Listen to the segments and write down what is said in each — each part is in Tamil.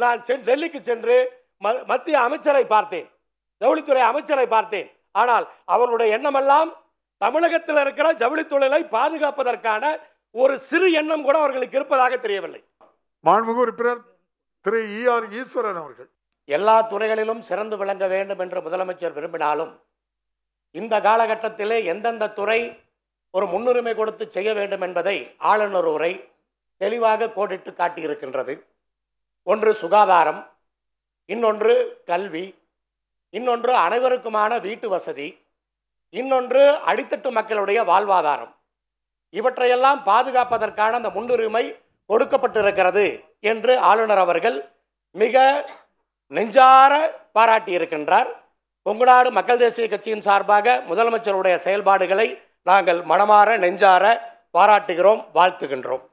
நான் சென் டெல்லிக்கு சென்று ம- மத்திய அமைச்சரை பார்த்தேன் ஜவுளித்துறை அமைச்சரை பார்த்தேன் ஆனால் அவர்களுடைய எண்ணமெல்லாம் தமிழகத்தில் இருக்கிற ஜவுளி தொழிலை பாதுகாப்பதற்கான ஒரு சிறு எண்ணம் கூட அவர்களுக்கு இருப்பதாக தெரியவில்லை மாண்புமிகு உறுப்பினர் திரு இ ஆர் ஈஸ்வரன் அவர்கள் எல்லா துறைகளிலும் சிறந்து விளங்க வேண்டும் என்று முதலமைச்சர் விரும்பினாலும் இந்த காலகட்டத்திலே எந்தெந்த துறை ஒரு முன்னுரிமை கொடுத்து செய்ய வேண்டும் என்பதை ஆளுநர் உரை தெளிவாக கோடிட்டு காட்டியிருக்கின்றது ஒன்று சுகாதாரம் இன்னொன்று கல்வி இன்னொன்று அனைவருக்குமான வீட்டு வசதி இன்னொன்று அடித்தட்டு மக்களுடைய வாழ்வாதாரம் இவற்றையெல்லாம் பாதுகாப்பதற்கான அந்த முன்னுரிமை கொடுக்கப்பட்டிருக்கிறது என்று ஆளுநர் அவர்கள் மிக நெஞ்சார பாராட்டியிருக்கின்றார் கொங்குநாடு மக்கள் தேசிய கட்சியின் சார்பாக முதலமைச்சருடைய செயல்பாடுகளை நாங்கள் மனமாற நெஞ்சார பாராட்டுகிறோம் வாழ்த்துகின்றோம்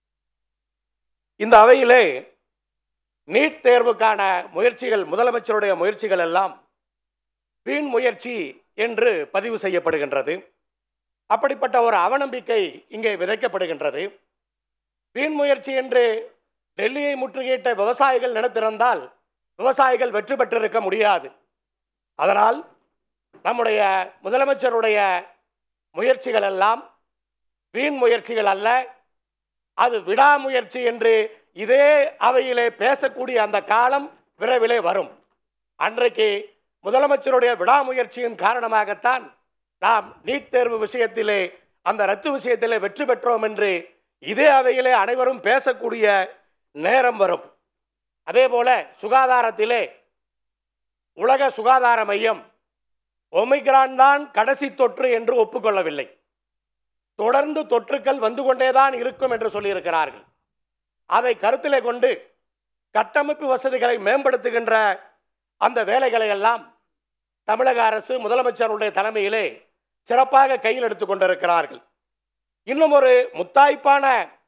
இந்த அவையிலே நீட் தேர்வுக்கான முயற்சிகள் முதலமைச்சருடைய முயற்சிகள் எல்லாம் வீண் முயற்சி என்று பதிவு செய்யப்படுகின்றது அப்படிப்பட்ட ஒரு அவநம்பிக்கை இங்கே விதைக்கப்படுகின்றது வீண் முயற்சி என்று டெல்லியை முற்றுகையிட்ட விவசாயிகள் நினைத்திருந்தால் விவசாயிகள் வெற்றி பெற்றிருக்க முடியாது அதனால் நம்முடைய முதலமைச்சருடைய முயற்சிகள் எல்லாம் வீண் முயற்சிகள் அல்ல அது விடாமுயற்சி என்று இதே அவையிலே பேசக்கூடிய அந்த காலம் விரைவிலே வரும் அன்றைக்கு முதலமைச்சருடைய விடாமுயற்சியின் காரணமாகத்தான் நாம் நீட் தேர்வு விஷயத்திலே அந்த ரத்து விஷயத்திலே வெற்றி பெற்றோம் என்று இதே அவையிலே அனைவரும் பேசக்கூடிய நேரம் வரும் அதே போல சுகாதாரத்திலே உலக சுகாதார மையம் ஒமிக்ரான் தான் கடைசி தொற்று என்று ஒப்புக்கொள்ளவில்லை தொடர்ந்து தொற்றுக்கள் வந்து கொண்டேதான் இருக்கும் என்று சொல்லியிருக்கிறார்கள் அதை கருத்திலே கொண்டு கட்டமைப்பு வசதிகளை மேம்படுத்துகின்ற அந்த வேலைகளை எல்லாம் தமிழக அரசு முதலமைச்சருடைய தலைமையிலே சிறப்பாக கையில் எடுத்துக் கொண்டிருக்கிறார்கள் இன்னும் ஒரு முத்தாய்ப்பான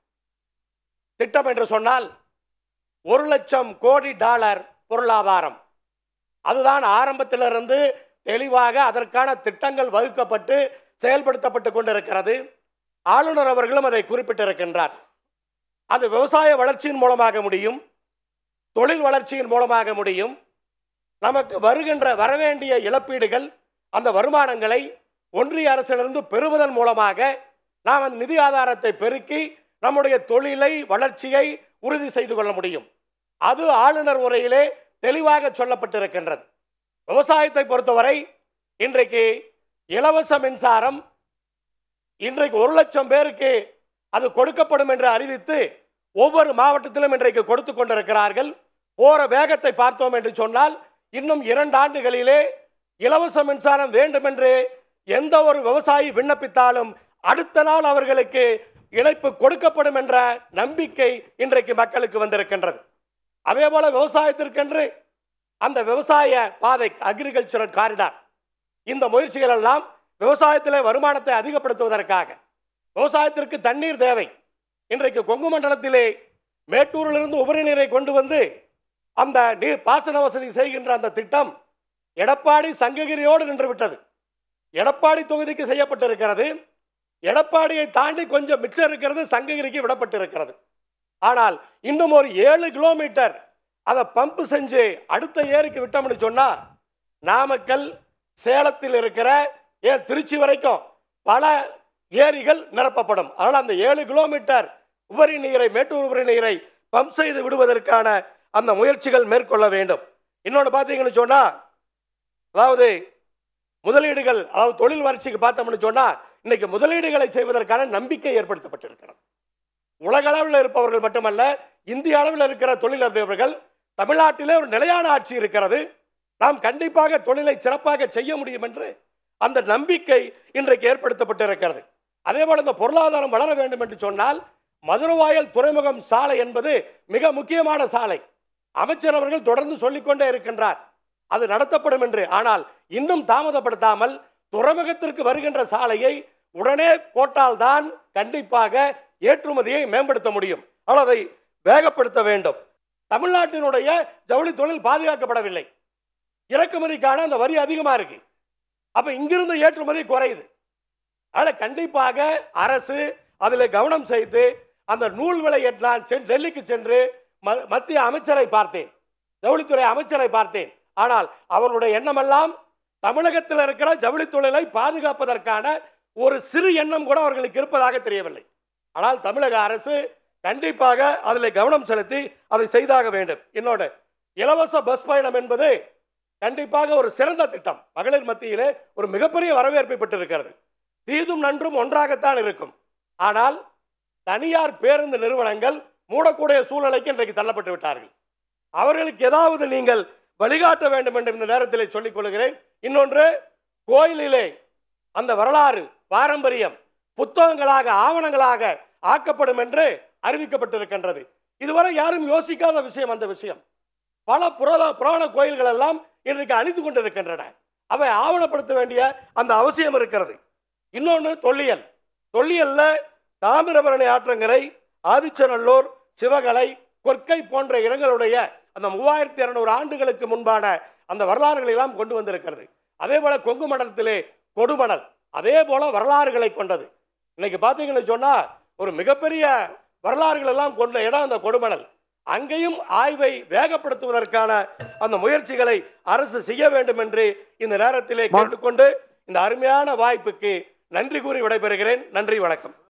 திட்டம் என்று சொன்னால் ஒரு லட்சம் கோடி டாலர் பொருளாதாரம் அதுதான் ஆரம்பத்திலிருந்து தெளிவாக அதற்கான திட்டங்கள் வகுக்கப்பட்டு செயல்படுத்தப்பட்டு கொண்டிருக்கிறது ஆளுநர் அவர்களும் அதை குறிப்பிட்டிருக்கின்றார் அது விவசாய வளர்ச்சியின் மூலமாக முடியும் தொழில் வளர்ச்சியின் மூலமாக முடியும் நமக்கு வருகின்ற வரவேண்டிய இழப்பீடுகள் அந்த வருமானங்களை ஒன்றிய அரசிலிருந்து பெறுவதன் மூலமாக நாம் அந்த நிதி ஆதாரத்தை பெருக்கி நம்முடைய தொழிலை வளர்ச்சியை உறுதி செய்து கொள்ள முடியும் அது ஆளுநர் உரையிலே தெளிவாக சொல்லப்பட்டிருக்கின்றது விவசாயத்தை பொறுத்தவரை இன்றைக்கு இலவச மின்சாரம் இன்றைக்கு ஒரு லட்சம் பேருக்கு அது கொடுக்கப்படும் என்று அறிவித்து ஒவ்வொரு மாவட்டத்திலும் இன்றைக்கு கொடுத்து கொண்டிருக்கிறார்கள் போற வேகத்தை பார்த்தோம் என்று சொன்னால் இன்னும் இரண்டு ஆண்டுகளிலே இலவச மின்சாரம் வேண்டும் என்று எந்த ஒரு விவசாயி விண்ணப்பித்தாலும் அடுத்த நாள் அவர்களுக்கு இணைப்பு கொடுக்கப்படும் என்ற நம்பிக்கை இன்றைக்கு மக்களுக்கு வந்திருக்கின்றது அதே போல விவசாயத்திற்கென்று அந்த விவசாய பாதை அக்ரிகல்ச்சரல் காரிடார் இந்த முயற்சிகள் எல்லாம் விவசாயத்திலே வருமானத்தை அதிகப்படுத்துவதற்காக விவசாயத்திற்கு தண்ணீர் தேவை இன்றைக்கு கொங்கு மண்டலத்திலே மேட்டூரிலிருந்து உபரி நீரை கொண்டு வந்து அந்த நீர் பாசன வசதி செய்கின்ற அந்த திட்டம் எடப்பாடி சங்ககிரியோடு நின்று விட்டது எடப்பாடி தொகுதிக்கு செய்யப்பட்டிருக்கிறது எடப்பாடியை தாண்டி கொஞ்சம் மிச்சம் இருக்கிறது சங்ககிரிக்கு விடப்பட்டிருக்கிறது ஆனால் இன்னும் ஒரு ஏழு கிலோமீட்டர் அதை பம்பு செஞ்சு அடுத்த ஏரிக்கு விட்டோம்னு சொன்னா நாமக்கல் சேலத்தில் இருக்கிற ஏன் திருச்சி வரைக்கும் பல ஏரிகள் நிரப்பப்படும் அதனால் அந்த ஏழு கிலோமீட்டர் உபரி நீரை மேட்டூர் உபரி நீரை பம்ப் செய்து விடுவதற்கான அந்த முயற்சிகள் மேற்கொள்ள வேண்டும் இன்னொன்று பார்த்தீங்கன்னு சொன்னா அதாவது முதலீடுகள் அதாவது தொழில் வளர்ச்சிக்கு பார்த்தோம்னு சொன்னா இன்னைக்கு முதலீடுகளை செய்வதற்கான நம்பிக்கை ஏற்படுத்தப்பட்டிருக்கிறது உலக அளவில் இருப்பவர்கள் மட்டுமல்ல இந்திய அளவில் இருக்கிற தொழிலதிபர்கள் தமிழ்நாட்டிலே ஒரு நிலையான ஆட்சி இருக்கிறது நாம் கண்டிப்பாக தொழிலை சிறப்பாக செய்ய முடியும் என்று அந்த நம்பிக்கை இன்றைக்கு ஏற்படுத்தப்பட்டிருக்கிறது அதே போல இந்த பொருளாதாரம் வளர வேண்டும் என்று சொன்னால் மதுரவாயல் துறைமுகம் சாலை என்பது மிக முக்கியமான சாலை அமைச்சர் அவர்கள் தொடர்ந்து சொல்லிக்கொண்டே இருக்கின்றார் அது நடத்தப்படும் என்று ஆனால் இன்னும் தாமதப்படுத்தாமல் துறைமுகத்திற்கு வருகின்ற சாலையை உடனே போட்டால்தான் கண்டிப்பாக ஏற்றுமதியை மேம்படுத்த முடியும் ஆனால் அதை வேகப்படுத்த வேண்டும் தமிழ்நாட்டினுடைய ஜவுளி தொழில் பாதுகாக்கப்படவில்லை இறக்குமதிக்கான அந்த வரி அதிகமா இருக்கு அப்ப இங்கிருந்து ஏற்றுமதி குறையுது அதனால கண்டிப்பாக அரசு அதில் கவனம் செய்து அந்த நூல் விலை நான் செ- டெல்லிக்கு சென்று ம- மத்திய அமைச்சரை பார்த்தேன் ஜவுளித்துறை அமைச்சரை பார்த்தேன் ஆனால் அவர்களுடைய எண்ணமெல்லாம் தமிழகத்தில் இருக்கிற ஜவுளி தொழிலை பாதுகாப்பதற்கான ஒரு சிறு எண்ணம் கூட அவர்களுக்கு இருப்பதாக தெரியவில்லை ஆனால் தமிழக அரசு கண்டிப்பாக அதில் கவனம் செலுத்தி அதை செய்தாக வேண்டும் இன்னொன்று இலவச பஸ் பயணம் என்பது கண்டிப்பாக ஒரு சிறந்த திட்டம் மகளிர் மத்தியிலே ஒரு மிகப்பெரிய வரவேற்பை பெற்றிருக்கிறது தீதும் நன்றும் ஒன்றாகத்தான் இருக்கும் ஆனால் தனியார் பேருந்து நிறுவனங்கள் மூடக்கூடிய சூழ்நிலைக்கு இன்றைக்கு தள்ளப்பட்டு விட்டார்கள் அவர்களுக்கு ஏதாவது நீங்கள் வழிகாட்ட வேண்டும் என்று இந்த நேரத்தில் சொல்லிக் கொள்கிறேன் இன்னொன்று கோயிலிலே அந்த வரலாறு பாரம்பரியம் புத்தகங்களாக ஆவணங்களாக ஆக்கப்படும் என்று அறிவிக்கப்பட்டிருக்கின்றது இதுவரை யாரும் யோசிக்காத விஷயம் அந்த விஷயம் பல புராத புராண கோயில்கள் எல்லாம் இன்றைக்கு அழிந்து கொண்டிருக்கின்றன அவை ஆவணப்படுத்த வேண்டிய அந்த அவசியம் இருக்கிறது இன்னொன்று தொல்லியல் தொல்லியல்ல தாமிரபரணி ஆற்றங்கரை ஆதிச்சநல்லூர் சிவகலை கொற்கை போன்ற இடங்களுடைய அந்த மூவாயிரத்தி இருநூறு ஆண்டுகளுக்கு முன்பான அந்த வரலாறுகளை எல்லாம் கொண்டு வந்திருக்கிறது அதே போல கொங்கு மண்டலத்திலே கொடுமணல் அதே போல வரலாறுகளை கொண்டது இன்னைக்கு பார்த்தீங்கன்னு சொன்னா ஒரு மிகப்பெரிய வரலாறுகள் எல்லாம் கொண்ட இடம் அந்த கொடுமணல் அங்கேயும் ஆய்வை வேகப்படுத்துவதற்கான அந்த முயற்சிகளை அரசு செய்ய வேண்டும் என்று இந்த நேரத்திலே கேட்டுக்கொண்டு இந்த அருமையான வாய்ப்புக்கு நன்றி கூறி விடைபெறுகிறேன் நன்றி வணக்கம்